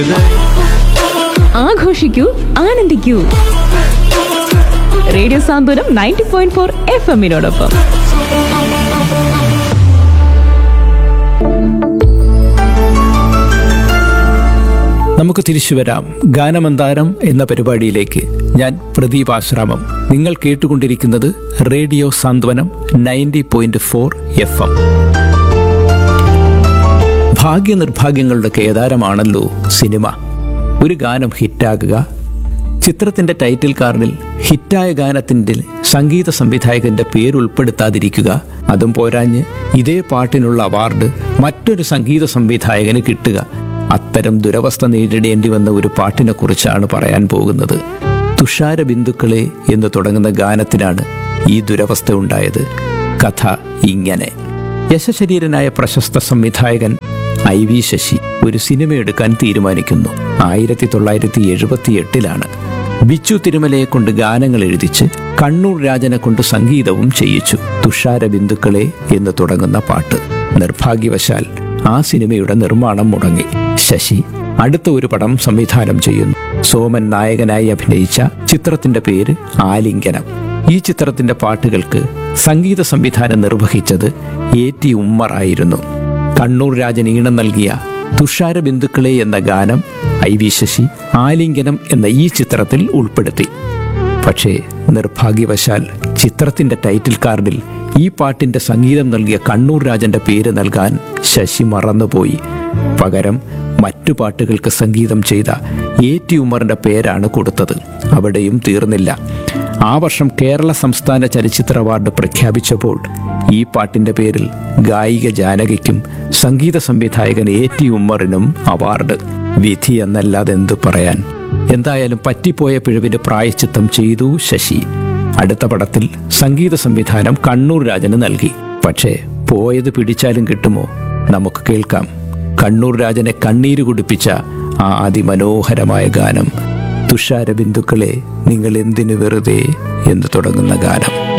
ആഘോഷിക്കൂ ആനന്ദിക്കൂ radio Santhwanam ninety point four F എമ്മിനോടൊപ്പം നമുക്ക് തിരിച്ചു വരാം ഗാനമന്താരം എന്ന പരിപാടിയിലേക്ക് ഞാൻ പ്രദീപ് ആശ്രാമം നിങ്ങൾ കേട്ടുകൊണ്ടിരിക്കുന്നത് radio Santhwanam ninety point four F M ഭാഗ്യനിർഭാഗ്യങ്ങളുടെ കേദാരമാണല്ലോ സിനിമ ഒരു ഗാനം ഹിറ്റാകുക ചിത്രത്തിന്റെ ടൈറ്റിൽ കാർഡിൽ ഹിറ്റായ ഗാനത്തിന്റെ സംഗീത സംവിധായകന്റെ പേര് ഉൾപ്പെടുത്താതിരിക്കുക അതും പോരാഞ്ഞ് ഇതേ പാട്ടിനുള്ള അവാർഡ് മറ്റൊരു സംഗീത സംവിധായകന് കിട്ടുക അത്തരം ദുരവസ്ഥ നേരിടേണ്ടി വന്ന ഒരു പാട്ടിനെ കുറിച്ചാണ് പറയാൻ പോകുന്നത് തുഷാര ബിന്ദുക്കളെ എന്ന് തുടങ്ങുന്ന ഗാനത്തിനാണ് ഈ ദുരവസ്ഥ ഉണ്ടായത് കഥ ഇങ്ങനെ യശശരീരനായ പ്രശസ്ത സംവിധായകൻ ഐ വി ശശി ഒരു സിനിമ എടുക്കാൻ തീരുമാനിക്കുന്നു ആയിരത്തി തൊള്ളായിരത്തി എഴുപത്തി എട്ടിലാണ് ബിച്ചു തിരുമലയെ കൊണ്ട് ഗാനങ്ങൾ എഴുതിച്ച് കണ്ണൂർ രാജനെ കൊണ്ട് സംഗീതവും ചെയ്യിച്ചു തുഷാര ബിന്ദുക്കളെ എന്ന് തുടങ്ങുന്ന പാട്ട് നിർഭാഗ്യവശാൽ ആ സിനിമയുടെ നിർമ്മാണം മുടങ്ങി ശശി അടുത്ത ഒരു പടം സംവിധാനം ചെയ്യുന്നു സോമൻ നായകനായി അഭിനയിച്ച ചിത്രത്തിന്റെ പേര് ആലിംഗനം ഈ ചിത്രത്തിന്റെ പാട്ടുകൾക്ക് സംഗീത സംവിധാനം നിർവഹിച്ചത് എ ടി ഉമ്മർ ആയിരുന്നു കണ്ണൂർ രാജൻ ഈണം നൽകിയ തുഷാര ബിന്ദുക്കളെ എന്ന ഗാനം ഐ വി ശശി ആലിംഗനം എന്ന ഈ ചിത്രത്തിൽ ഉൾപ്പെടുത്തി പക്ഷേ നിർഭാഗ്യവശാൽ ചിത്രത്തിന്റെ ടൈറ്റിൽ കാർഡിൽ ഈ പാട്ടിന്റെ സംഗീതം നൽകിയ കണ്ണൂർ രാജന്റെ പേര് നൽകാൻ ശശി മറന്നുപോയി പകരം മറ്റു പാട്ടുകൾക്ക് സംഗീതം ചെയ്ത എ ടി ഉമ്മറിന്റെ പേരാണ് കൊടുത്തത് അവിടെയും തീർന്നില്ല ആ വർഷം കേരള സംസ്ഥാന ചലച്ചിത്ര അവാർഡ് പ്രഖ്യാപിച്ചപ്പോൾ ഈ പാട്ടിന്റെ പേരിൽ ഗായിക ജാനകിക്കും സംഗീത സംവിധായകൻ എ ടി ഉമ്മറിനും അവാർഡ് വിധി എന്നല്ലാതെ എന്തു പറയാൻ എന്തായാലും പറ്റിപ്പോയ പിഴവിന് പ്രായച്ചിത്തം ചെയ്തു ശശി അടുത്ത പടത്തിൽ സംഗീത സംവിധാനം കണ്ണൂർ രാജന് നൽകി പക്ഷേ പോയത് പിടിച്ചാലും കിട്ടുമോ നമുക്ക് കേൾക്കാം കണ്ണൂർ രാജനെ കണ്ണീര് കുടിപ്പിച്ച ആ അതിമനോഹരമായ ഗാനം തുഷാര ബിന്ദുക്കളെ നിങ്ങൾ എന്തിനു വെറുതെ എന്ന് തുടങ്ങുന്ന ഗാനം